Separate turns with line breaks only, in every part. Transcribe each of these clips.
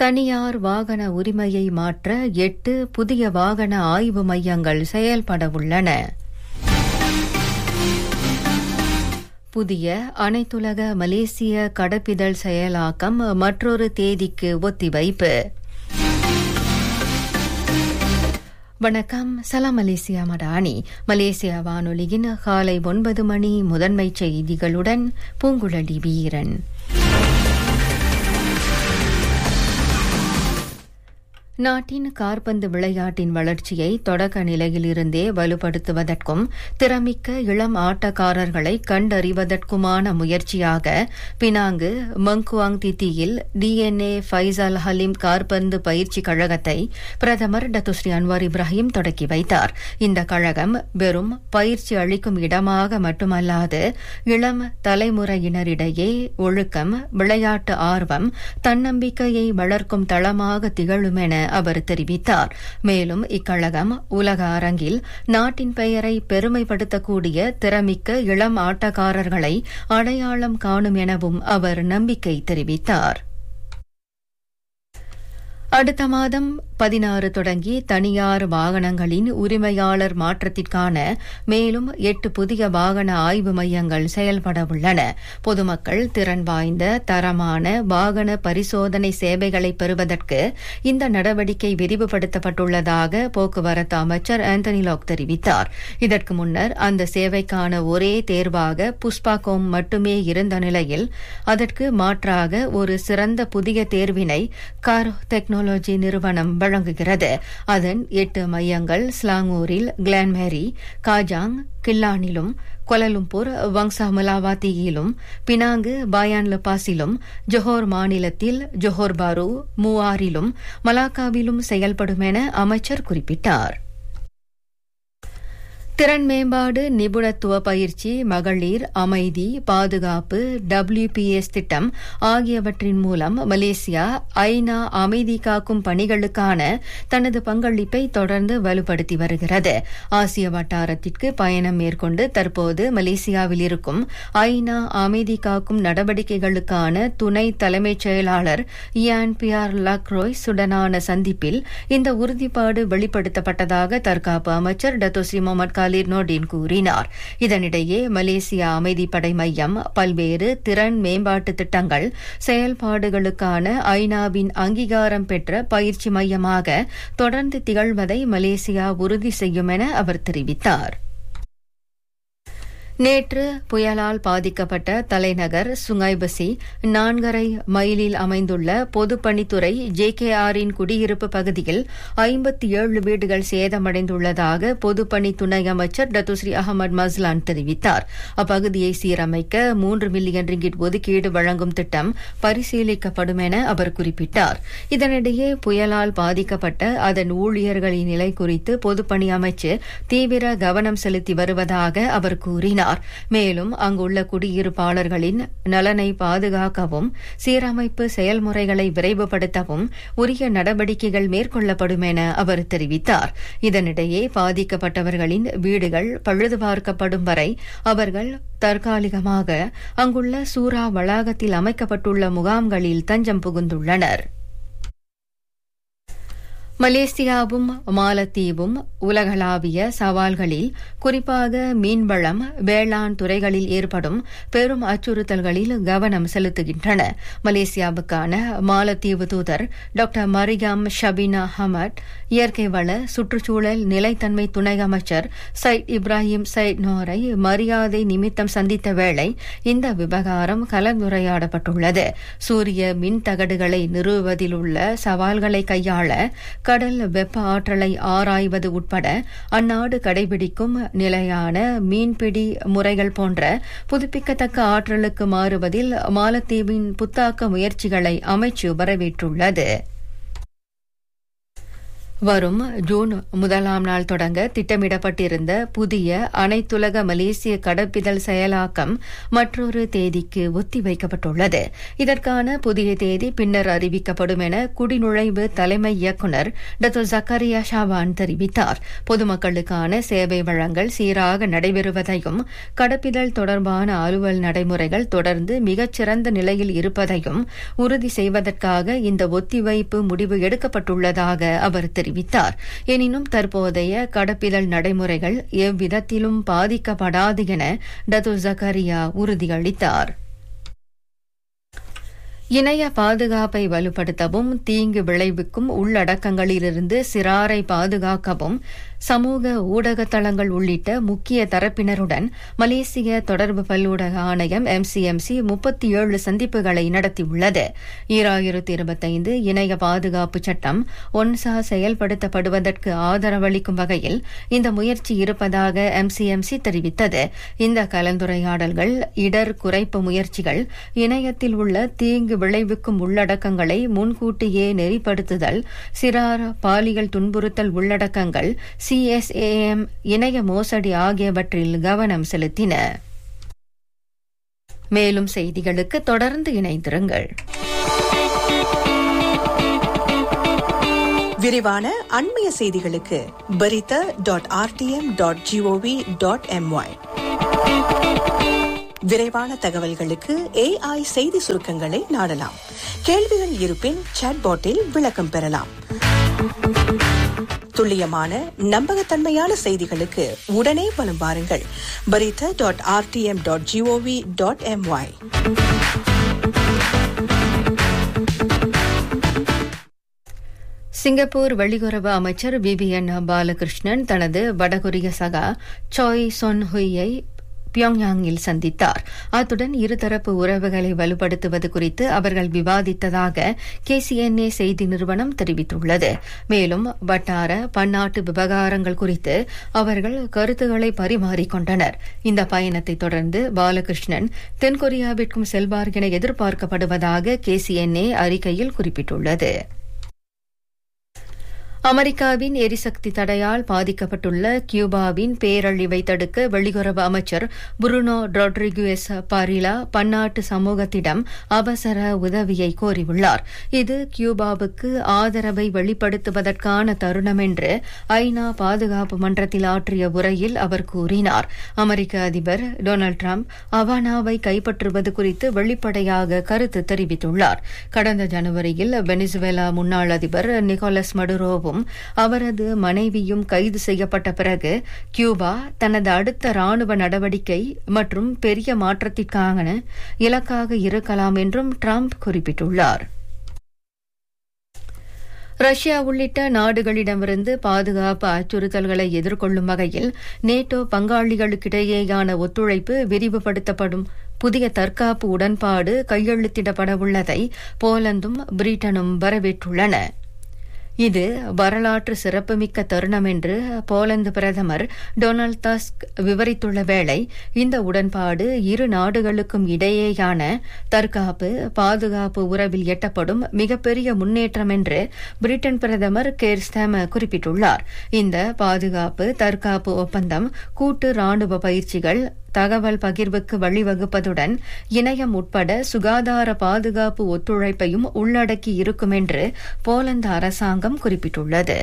தனியார் வாகன உரிமையை மாற்ற எட்டு புதிய வாகன ஆய்வு மையங்கள் செயல்பட உள்ளன புதிய அனைத்துலக மலேசிய கடப்பிதழ் செயலாக்கம் மற்றொரு தேதிக்கு ஒத்திவைப்பு வணக்கம் சலாம் மலேசியா மடானி மலேசியா வானொலியின் காலை ஒன்பது மணி முதன்மை செய்திகளுடன் பூங்குழலி வீரன் நாட்டின் கார்பந்து விளையாட்டின் வளர்ச்சியை தொடக்க நிலையிலிருந்தே வலுப்படுத்துவதற்கும் திறமிக்க இளம் ஆட்டக்காரர்களை கண்டறிவதற்குமான முயற்சியாக பினாங்கு மங்குவாங் தித்தியில் டிஎன்ஏ ஃபைசல் ஹலீம் கார்பந்து பயிற்சி கழகத்தை பிரதமர் டத்துஸ்ரீ அன்வார் இப்ராஹிம் தொடக்கி வைத்தார் இந்த கழகம் வெறும் பயிற்சி அளிக்கும் இடமாக மட்டுமல்லாது இளம் தலைமுறையினரிடையே ஒழுக்கம் விளையாட்டு ஆர்வம் தன்னம்பிக்கையை வளர்க்கும் தளமாக திகழும் என அவர் தெரிவித்தார் மேலும் இக்கழகம் உலக அரங்கில் நாட்டின் பெயரை பெருமைப்படுத்தக்கூடிய திறமிக்க இளம் ஆட்டக்காரர்களை அடையாளம் காணும் எனவும் அவர் நம்பிக்கை தெரிவித்தார் அடுத்த மாதம் பதினாறு தொடங்கி தனியார் வாகனங்களின் உரிமையாளர் மாற்றத்திற்கான மேலும் எட்டு புதிய வாகன ஆய்வு மையங்கள் செயல்பட உள்ளன பொதுமக்கள் திறன் வாய்ந்த தரமான வாகன பரிசோதனை சேவைகளை பெறுவதற்கு இந்த நடவடிக்கை விரிவுபடுத்தப்பட்டுள்ளதாக போக்குவரத்து அமைச்சர் ஆந்தனி லாக் தெரிவித்தார் இதற்கு முன்னர் அந்த சேவைக்கான ஒரே தேர்வாக புஷ்பாகோம் மட்டுமே இருந்த நிலையில் அதற்கு மாற்றாக ஒரு சிறந்த புதிய தேர்வினை கார் டெக்னாலஜி நிறுவனம் வழங்குகிறது அதன் எட்டு மையங்கள் ஸ்லாங்கூரில் கிளான்மேரி காஜாங் கில்லானிலும் கொலலும்பூர் வங்சா மலாவாத்தியிலும் பினாங்கு பாயான் லபாஸிலும் ஜொஹோர் மாநிலத்தில் ஜொஹோர் பாரு மூவாரிலும் மலாக்காவிலும் செயல்படும் என அமைச்சர் குறிப்பிட்டார் திறன் மேம்பாடு நிபுணத்துவ பயிற்சி மகளிர் அமைதி பாதுகாப்பு டபிள்யூபிஎஸ் திட்டம் ஆகியவற்றின் மூலம் மலேசியா ஐநா அமைதி காக்கும் பணிகளுக்கான தனது பங்களிப்பை தொடர்ந்து வலுப்படுத்தி வருகிறது ஆசிய வட்டாரத்திற்கு பயணம் மேற்கொண்டு தற்போது மலேசியாவில் இருக்கும் ஐநா அமைதி காக்கும் நடவடிக்கைகளுக்கான துணை தலைமைச் செயலாளர் இயான் பியார் லக்ரோய் சுடனான சந்திப்பில் இந்த உறுதிப்பாடு வெளிப்படுத்தப்பட்டதாக தற்காப்பு அமைச்சர் டத்தோசி முகமது காலிர் நோடின் கூறினார் இதனிடையே மலேசியா அமைதிப்படை மையம் பல்வேறு திறன் மேம்பாட்டு திட்டங்கள் செயல்பாடுகளுக்கான ஐநாவின் அங்கீகாரம் பெற்ற பயிற்சி மையமாக தொடர்ந்து திகழ்வதை மலேசியா உறுதி செய்யும் என அவர் தெரிவித்தார் நேற்று புயலால் பாதிக்கப்பட்ட தலைநகர் சுங்கைபசி நான்கரை மைலில் அமைந்துள்ள பொதுப்பணித்துறை ஜே கே ஆரின் குடியிருப்பு பகுதியில் ஐம்பத்தி ஏழு வீடுகள் சேதமடைந்துள்ளதாக பொதுப்பணி துணை அமைச்சர் டத்துஸ்ரீ அகமது மஸ்லான் தெரிவித்தார் அப்பகுதியை சீரமைக்க மூன்று மில்லியன் ரிங்கிட் ஒதுக்கீடு வழங்கும் திட்டம் பரிசீலிக்கப்படும் என அவர் குறிப்பிட்டார் இதனிடையே புயலால் பாதிக்கப்பட்ட அதன் ஊழியர்களின் நிலை குறித்து பொதுப்பணி அமைச்சு தீவிர கவனம் செலுத்தி வருவதாக அவர் கூறினார் மேலும் அங்குள்ள குடியிருப்பாளர்களின் நலனை பாதுகாக்கவும் சீரமைப்பு செயல்முறைகளை விரைவுபடுத்தவும் உரிய நடவடிக்கைகள் மேற்கொள்ளப்படும் என அவர் தெரிவித்தார் இதனிடையே பாதிக்கப்பட்டவர்களின் வீடுகள் பழுது பார்க்கப்படும் வரை அவர்கள் தற்காலிகமாக அங்குள்ள சூரா வளாகத்தில் அமைக்கப்பட்டுள்ள முகாம்களில் தஞ்சம் புகுந்துள்ளனர் மலேசியாவும் மாலத்தீவும் உலகளாவிய சவால்களில் குறிப்பாக மீன்வளம் வேளாண் துறைகளில் ஏற்படும் பெரும் அச்சுறுத்தல்களில் கவனம் செலுத்துகின்றன மலேசியாவுக்கான மாலத்தீவு தூதர் டாக்டர் மரியாம் ஷபினா ஹமட் இயற்கை வள சுற்றுச்சூழல் நிலைத்தன்மை துணை அமைச்சர் சைட் இப்ராஹிம் சைட் நோரை மரியாதை நிமித்தம் சந்தித்த வேளை இந்த விவகாரம் கலந்துரையாடப்பட்டுள்ளது சூரிய மின் தகடுகளை நிறுவுவதில் உள்ள சவால்களை கையாள கடல் வெப்ப ஆற்றலை ஆராய்வது உட்பட அந்நாடு கடைபிடிக்கும் நிலையான மீன்பிடி முறைகள் போன்ற புதுப்பிக்கத்தக்க ஆற்றலுக்கு மாறுவதில் மாலத்தீவின் புத்தாக்க முயற்சிகளை அமைச்சு வரவேற்றுள்ளது வரும் ஜூன் முதலாம் நாள் தொடங்க திட்டமிடப்பட்டிருந்த புதிய அனைத்துலக மலேசிய கடப்பிதழ் செயலாக்கம் மற்றொரு தேதிக்கு ஒத்திவைக்கப்பட்டுள்ளது இதற்கான புதிய தேதி பின்னர் அறிவிக்கப்படும் என குடிநுழைவு தலைமை இயக்குநர் டாக்டர் ஜக்கரியா ஷாவான் தெரிவித்தார் பொதுமக்களுக்கான சேவை வழங்கல் சீராக நடைபெறுவதையும் கடப்பிதழ் தொடர்பான அலுவல் நடைமுறைகள் தொடர்ந்து மிகச்சிறந்த நிலையில் இருப்பதையும் உறுதி செய்வதற்காக இந்த ஒத்திவைப்பு முடிவு எடுக்கப்பட்டுள்ளதாக அவர் தெரிவித்தார் தெரிவித்தார் எனினும் தற்போதைய கடப்பிதழ் நடைமுறைகள் எவ்விதத்திலும் பாதிக்கப்படாது என டத்து ஜக்கரியா உறுதியளித்தார் இணைய பாதுகாப்பை வலுப்படுத்தவும் தீங்கு விளைவிக்கும் உள்ளடக்கங்களிலிருந்து சிறாரை பாதுகாக்கவும் சமூக ஊடக தளங்கள் உள்ளிட்ட முக்கிய தரப்பினருடன் மலேசிய தொடர்பு பல்லூடக ஆணையம் எம்சிஎம்சி முப்பத்தி ஏழு சந்திப்புகளை நடத்தியுள்ளது ஈராயிரத்தி இருபத்தைந்து இணைய பாதுகாப்பு சட்டம் ஒன்சா செயல்படுத்தப்படுவதற்கு ஆதரவளிக்கும் வகையில் இந்த முயற்சி இருப்பதாக எம்சிஎம்சி தெரிவித்தது இந்த கலந்துரையாடல்கள் இடர் குறைப்பு முயற்சிகள் இணையத்தில் உள்ள தீங்கு விளைவிக்கும் உள்ளடக்கங்களை முன்கூட்டியே நெறிப்படுத்துதல் சிறார் பாலியல் துன்புறுத்தல் உள்ளடக்கங்கள் சிஎஸ்ஏஎம் இணைய மோசடி ஆகியவற்றில் கவனம் செலுத்தின மேலும் செய்திகளுக்கு தொடர்ந்து இணைந்திருங்கள்
விரிவான அண்மைய செய்திகளுக்கு Berita dot RTM dot GOV dot MY விரைவான தகவல்களுக்கு ஏஐ செய்தி சுருக்கங்களை நாடலாம் கேள்விகள் இருப்பின் சாட்பாட்டில் விளக்கம் பெறலாம் துல்லியமான நம்பகத்தன்மையான செய்திகளுக்கு உடனே வலம் வாருங்கள் Berita dot RTM dot GOV dot MY
Singapore வெளியுறவு அமைச்சர் விவியன் பாலகிருஷ்ணன் தனது வடகொரிய சகா சாய் சொன் ஹுயை பியோங்யாங்கில் சந்தித்தார் அத்துடன் இருதரப்பு உறவுகளை வலுப்படுத்துவது குறித்து அவர்கள் விவாதித்ததாக கேசிஎன்ஏ செய்தி நிறுவனம் தெரிவித்துள்ளது மேலும் வட்டார பன்னாட்டு விவகாரங்கள் குறித்து அவர்கள் கருத்துக்களை பரிமாறிக்கொண்டனர் இந்த பயணத்தை தொடர்ந்து பாலகிருஷ்ணன் தென்கொரியாவிற்கும் செல்வார் என எதிர்பார்க்கப்படுவதாக கேசிஎன்ஏ அறிக்கையில் குறிப்பிட்டுள்ளது அமெரிக்காவின் எரிசக்தி தடையால் பாதிக்கப்பட்டுள்ள கியூபாவின் பேரழிவை தடுக்க வெளியுறவு அமைச்சர் புருனோ ரொட்ரிகுஎஸ் பாரிலா பன்னாட்டு சமூகத்திடம் அவசர உதவியை கோரியுள்ளார் இது கியூபாவுக்கு ஆதரவை வெளிப்படுத்துவதற்கான தருணம் என்று ஐநா பாதுகாப்பு மன்றத்தில் ஆற்றிய உரையில் அவர் கூறினார் அமெரிக்க அதிபர் டொனால்டு டிரம்ப் அவானாவை கைப்பற்றுவது குறித்து வெளிப்படையாக கருத்து தெரிவித்துள்ளார் கடந்த ஜனவரியில் வெனிசுவேலா முன்னாள் அதிபர் நிக்கோலஸ் மடுரோவும் அவரும் அவரது மனைவியும் கைது செய்யப்பட்ட பிறகு கியூபா தனது அடுத்த ராணுவ நடவடிக்கை மற்றும் பெரிய மாற்றத்திற்கான இலக்காக இருக்கலாம் என்றும் டிரம்ப் குறிப்பிட்டுள்ளார் ரஷ்யா உள்ளிட்ட நாடுகளிடமிருந்து பாதுகாப்பு அச்சுறுத்தல்களை எதிர்கொள்ளும் வகையில் நேட்டோ பங்காளிகளுக்கிடையேயான ஒத்துழைப்பு விரிவுபடுத்தப்படும் புதிய தற்காப்பு உடன்பாடு கையெழுத்திடப்பட உள்ளதை போலந்தும் பிரிட்டனும் வரவேற்றுள்ளன இது வரலாற்று சிறப்புமிக்க தருணம் என்று போலந்து பிரதமர் டொனால்டு டஸ்க் விவரித்துள்ள வேளை இந்த உடன்பாடு இரு நாடுகளுக்கும் இடையேயான தற்காப்பு பாதுகாப்பு உறவில் எட்டப்படும் மிகப்பெரிய முன்னேற்றம் என்று பிரிட்டன் பிரதமர் கேர் ஸ்டாம குறிப்பிட்டுள்ளார் இந்த பாதுகாப்பு தற்காப்பு ஒப்பந்தம் கூட்டு ராணுவ பயிற்சிகள் தகவல் பகிர்வுக்கு வழிவகுப்பதுடன் இணையம் உட்பட சுகாதார பாதுகாப்பு ஒத்துழைப்பையும் உள்ளடக்கி இருக்கும் என்று போலந்து அரசாங்கம் குறிப்பிட்டுள்ளது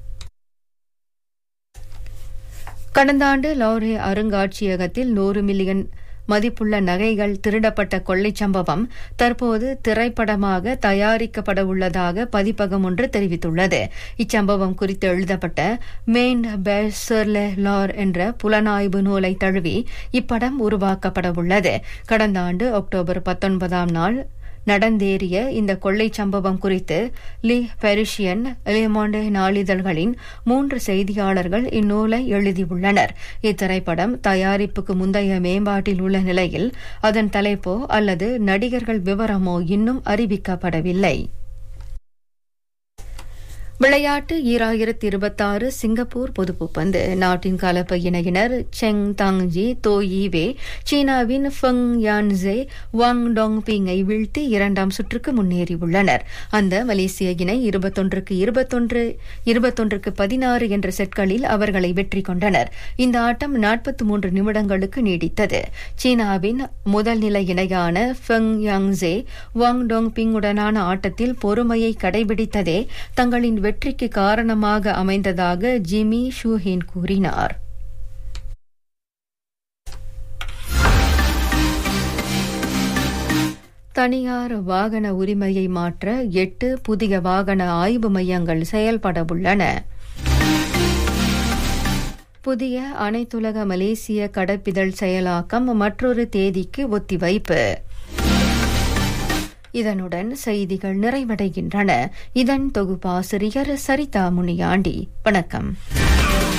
கடந்த ஆண்டு லோரே அருங்காட்சியகத்தில் நூறு மில்லியன் மதிப்புள்ள நகைகள் திருடப்பட்ட கொள்ளைச் சம்பவம் தற்போது திரைப்படமாக தயாரிக்கப்பட உள்ளதாக பதிப்பகம் ஒன்று தெரிவித்துள்ளது இச்சம்பவம் குறித்து எழுதப்பட்ட மெயின் பெர்சர்லே லார் என்ற புலனாய்வு நூலை தழுவி இப்படம் உருவாக்கப்பட உள்ளது கடந்த ஆண்டு அக்டோபர் பத்தொன்பதாம் நாள் நடந்தேறிய இந்த கொள்ளை சம்பவம் குறித்து லி பெரிஷியன் லிமாண்டே நாளிதழ்களின் மூன்று செய்தியாளர்கள் இந்நூலை எழுதியுள்ளனர் இத்திரைப்படம் தயாரிப்புக்கு முந்தைய மேம்பாட்டில் உள்ள நிலையில் அதன் தலைப்போ அல்லது நடிகர்கள் விவரமோ இன்னும் அறிவிக்கப்படவில்லை விளையாட்டு ஈராயிரத்தி இருபத்தாறு சிங்கப்பூர் பொதுப்புப்பந்து நாட்டின் கலப்பு இணையினர் செங் தாங்ஜி தோயிவே சீனாவின் ஃபெங் யான்சே வாங் டோங் பிங்கை வீழ்த்தி இரண்டாம் சுற்றுக்கு முன்னேறியுள்ளனர் அந்த மலேசிய இணை இருபத்தொன்றுக்கு இருபத்தொன்று இருபத்தொன்றுக்கு பதினாறு என்ற செட்களில் அவர்களை வெற்றி கொண்டனர் இந்த ஆட்டம் நாற்பத்தி மூன்று நிமிடங்களுக்கு நீடித்தது சீனாவின் முதல் நிலை இணையான ஃபெங் யாங்ஸே வாங் டோங் பிங்குடனான ஆட்டத்தில் பொறுமையை கடைபிடித்ததே தங்களின் வெற்றிக்கு காரணமாக அமைந்ததாக ஜிமி ஷூஹேன் கூறினார் தனியார் வாகன உரிமையை மாற்ற எட்டு புதிய வாகன ஆய்வு மையங்கள் செயல்படவுள்ளன புதிய அனைத்துலக மலேசிய கடப்பிதழ் செயலாக்கம் மற்றொரு தேதிக்கு ஒத்திவைப்பு இதனுடன் செய்திகள் நிறைவடைகின்றன இதன் தொகுப்பாசிரியர் சரிதா முனியாண்டி வணக்கம்